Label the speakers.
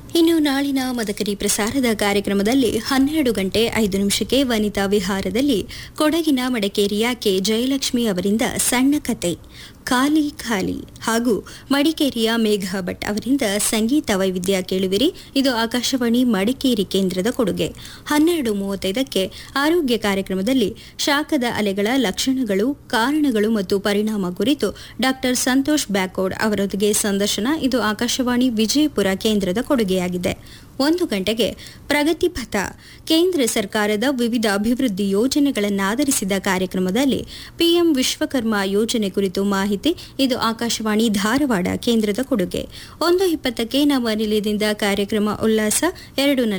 Speaker 1: ಇನ್ನು ನಾಳಿನ ಮದಕರಿ ಪ್ರಸಾರದ ಕಾರ್ಯಕ್ರಮದಲ್ಲಿ ಹನ್ನೆರಡು ಗಂಟೆ ಐದು ನಿಮಿಷಕ್ಕೆ ವನಿತಾ ವಿಹಾರದಲ್ಲಿ ಕೊಡಗಿನ ಮಡಿಕೇರಿಯ ಕೆ ಜಯಲಕ್ಷ್ಮಿ ಅವರಿಂದ ಸಣ್ಣ ಕತೆ ಖಾಲಿ ಖಾಲಿ ಹಾಗೂ ಮಡಿಕೇರಿಯ ಮೇಘ ಭಟ್ ಅವರಿಂದ ಸಂಗೀತ ವೈವಿಧ್ಯ ಕೇಳುವಿರಿ ಇದು ಆಕಾಶವಾಣಿ ಮಡಿಕೇರಿ ಕೇಂದ್ರದ ಕೊಡುಗೆ ಹನ್ನೆರಡು ಮೂವತ್ತೈದಕ್ಕೆ ಆರೋಗ್ಯ ಕಾರ್ಯಕ್ರಮದಲ್ಲಿ ಶಾಖದ ಅಲೆಗಳ ಲಕ್ಷಣಗಳು ಕಾರಣಗಳು ಮತ್ತು ಪರಿಣಾಮ ಕುರಿತು ಡಾಕ್ಟರ್ ಸಂತೋಷ್ ಬ್ಯಾಕೋಡ್ ಅವರೊಂದಿಗೆ ಸಂದರ್ಶನ ಇದು ಆಕಾಶವಾಣಿ ವಿಜಯಪುರ ಕೇಂದ್ರದ ಕೊಡುಗೆಯಾಗಿದೆ ಒಂದು ಗಂಟೆಗೆ ಪ್ರಗತಿ ಪಥ ಕೇಂದ್ರ ಸರ್ಕಾರದ ವಿವಿಧ ಅಭಿವೃದ್ಧಿ ಯೋಜನೆಗಳನ್ನಾಧರಿಸಿದ ಕಾರ್ಯಕ್ರಮದಲ್ಲಿ ಪಿಎಂ ವಿಶ್ವಕರ್ಮ ಯೋಜನೆ ಕುರಿತು ಮಾಹಿತಿ ಇದು ಆಕಾಶವಾಣಿ ಧಾರವಾಡ ಕೇಂದ್ರದ ಕೊಡುಗೆ ಒಂದು ಇಪ್ಪತ್ತಕ್ಕೆ ನಮ್ಮ ನಿಲಯದಿಂದ ಕಾರ್ಯಕ್ರಮ ಉಲ್ಲಾಸ ಎರಡು